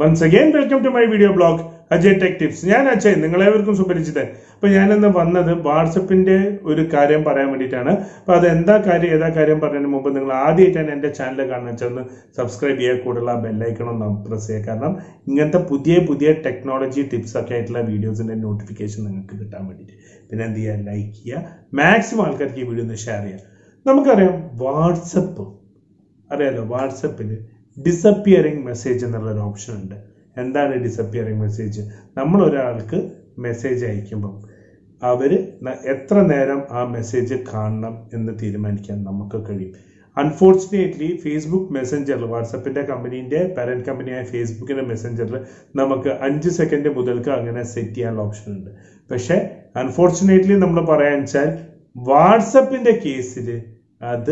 once again welcome to my video blog Ajay tech tips ഞാൻ അജയ് നിങ്ങളേവർക്കും സുപരിചിതൻ അപ്പൊ ഞാനിന്ന് വന്നത് വാട്സപ്പിന്റെ ഒരു കാര്യം പറയാൻ വേണ്ടിയിട്ടാണ് അപ്പൊ അത് എന്താ കാര്യം ഏതാ കാര്യം പറയുന്നതിന് മുമ്പ് നിങ്ങൾ ആദ്യമായിട്ടാണ് എന്റെ ചാനൽ കാണുന്ന വെച്ചാൽ ഒന്ന് സബ്സ്ക്രൈബ് ചെയ്യുക കൂടുതൽ ആ ബെല്ലൈക്കണം ഒന്ന് പ്രസ് ചെയ്യുക കാരണം ഇങ്ങനത്തെ പുതിയ പുതിയ ടെക്നോളജി ടിപ്സ് ഒക്കെ ആയിട്ടുള്ള വീഡിയോസിന്റെ നോട്ടിഫിക്കേഷൻ നിങ്ങൾക്ക് കിട്ടാൻ വേണ്ടിയിട്ട് പിന്നെ എന്ത് ചെയ്യുക ലൈക്ക് ചെയ്യുക മാക്സിമം ആൾക്കാർക്ക് ഈ വീഡിയോ ഒന്ന് ഷെയർ ചെയ്യുക നമുക്കറിയാം വാട്സപ്പ് അറിയാലോ വാട്സപ്പിൽ ഡിസപ്പിയറിംഗ് മെസ്സേജ് എന്നുള്ള ഒരു ഓപ്ഷൻ ഉണ്ട് എന്താണ് ഡിസപ്പിയറിംഗ് മെസ്സേജ് നമ്മൾ ഒരാൾക്ക് മെസ്സേജ് അയക്കുമ്പം അവർ എത്ര നേരം ആ മെസ്സേജ് കാണണം എന്ന് തീരുമാനിക്കാൻ നമുക്ക് കഴിയും അൺഫോർച്ചുനേറ്റ്ലി ഫേസ്ബുക്ക് മെസ്സഞ്ചറിൽ വാട്സപ്പിന്റെ കമ്പനീന്റെ പാരന്റ് കമ്പനിയായ ഫേസ്ബുക്കിന്റെ മെസ്സഞ്ചറിൽ നമുക്ക് അഞ്ച് സെക്കൻഡ് മുതൽക്ക് അങ്ങനെ സെറ്റ് ചെയ്യാനുള്ള ഓപ്ഷൻ ഉണ്ട് പക്ഷെ അൺഫോർച്ചുനേറ്റ്ലി നമ്മൾ പറയാൻ വെച്ചാൽ വാട്സപ്പിന്റെ കേസിൽ അത്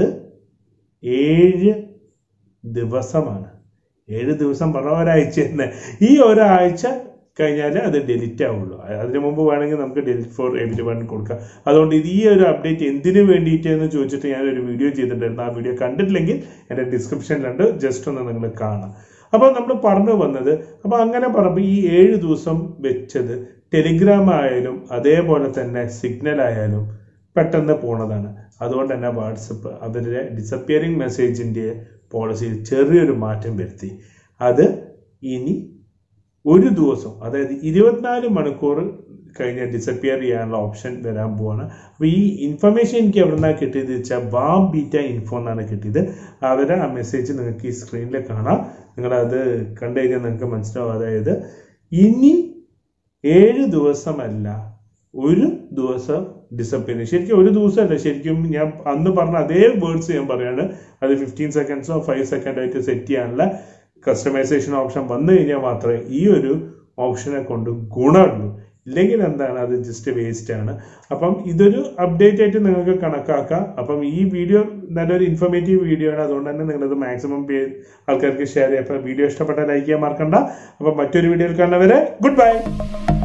ഏഴ് ദിവസമാണ് ഏഴ് ദിവസം പറഞ്ഞ ഒരാഴ്ച തന്നെ ഈ ഒരാഴ്ച കഴിഞ്ഞാൽ അത് ഡെലിറ്റ് ആവുള്ളൂ അതിനു മുമ്പ് വേണമെങ്കിൽ നമുക്ക് ഡെലിറ്റ് ഫോർ എവരി വൺ കൊടുക്കാം അതുകൊണ്ട് ഇത് ഈ ഒരു അപ്ഡേറ്റ് എന്തിനു വേണ്ടിയിട്ട് എന്ന് ചോദിച്ചിട്ട് ഞാൻ ഒരു വീഡിയോ ചെയ്തിട്ടുണ്ടായിരുന്നു ആ വീഡിയോ കണ്ടിട്ടില്ലെങ്കിൽ എൻ്റെ ഡിസ്ക്രിപ്ഷനിലുണ്ട് ജസ്റ്റ് ഒന്ന് നിങ്ങൾ കാണാം അപ്പോൾ നമ്മൾ പറഞ്ഞു വന്നത് അപ്പോൾ അങ്ങനെ പറയുമ്പോൾ ഈ ഏഴ് ദിവസം വെച്ചത് ടെലിഗ്രാം ആയാലും അതേപോലെ തന്നെ സിഗ്നൽ ആയാലും പെട്ടെന്ന് പോണതാണ് അതുകൊണ്ട് തന്നെ വാട്സപ്പ് അവരുടെ ഡിസപ്പിയറിംഗ് മെസ്സേജിൻ്റെ പോളിസിയിൽ ചെറിയൊരു മാറ്റം വരുത്തി അത് ഇനി ഒരു ദിവസം അതായത് ഇരുപത്തിനാല് മണിക്കൂർ കഴിഞ്ഞ് ഡിസപ്പിയർ ചെയ്യാനുള്ള ഓപ്ഷൻ വരാൻ പോവാണ് അപ്പോൾ ഈ ഇൻഫർമേഷൻ എനിക്ക് എവിടെ നിന്നാണ് കിട്ടിയത് വെച്ചാൽ വാം ബീറ്റ ഇൻഫോ എന്നാണ് കിട്ടിയത് അവരെ ആ മെസ്സേജ് നിങ്ങൾക്ക് ഈ സ്ക്രീനിൽ കാണാം നിങ്ങളത് കണ്ടു കഴിഞ്ഞാൽ നിങ്ങൾക്ക് മനസ്സിലാവും അതായത് ഇനി ഏഴ് ദിവസമല്ല ഒരു ദിവസം ഡിസപ്പിയർ ശരിക്കും ഒരു ദിവസമല്ല ശരിക്കും ഞാൻ അന്ന് പറഞ്ഞ അതേ വേർഡ്സ് ഞാൻ പറയാണ് അത് ഫിഫ്റ്റീൻ സെക്കൻഡ്സോ ഫൈവ് സെക്കൻഡ് ആയിട്ട് സെറ്റ് ചെയ്യാനുള്ള കസ്റ്റമൈസേഷൻ ഓപ്ഷൻ വന്നു കഴിഞ്ഞാൽ മാത്രമേ ഈ ഒരു ഓപ്ഷനെ കൊണ്ട് ഗുണമുള്ളൂ ഇല്ലെങ്കിൽ എന്താണ് അത് ജസ്റ്റ് വേസ്റ്റ് ആണ് അപ്പം ഇതൊരു അപ്ഡേറ്റ് ആയിട്ട് നിങ്ങൾക്ക് കണക്കാക്കാം അപ്പം ഈ വീഡിയോ നല്ലൊരു ഇൻഫോർമേറ്റീവ് വീഡിയോ ആണ് അതുകൊണ്ട് തന്നെ നിങ്ങളത് മാക്സിമം ആൾക്കാർക്ക് ഷെയർ ചെയ്യാം അപ്പം വീഡിയോ ഇഷ്ടപ്പെട്ടാൽ ലൈക്ക് ചെയ്യാൻ മറക്കണ്ട അപ്പം മറ്റൊരു വീഡിയോയിൽ കാണുന്നവരെ ഗുഡ് ബൈ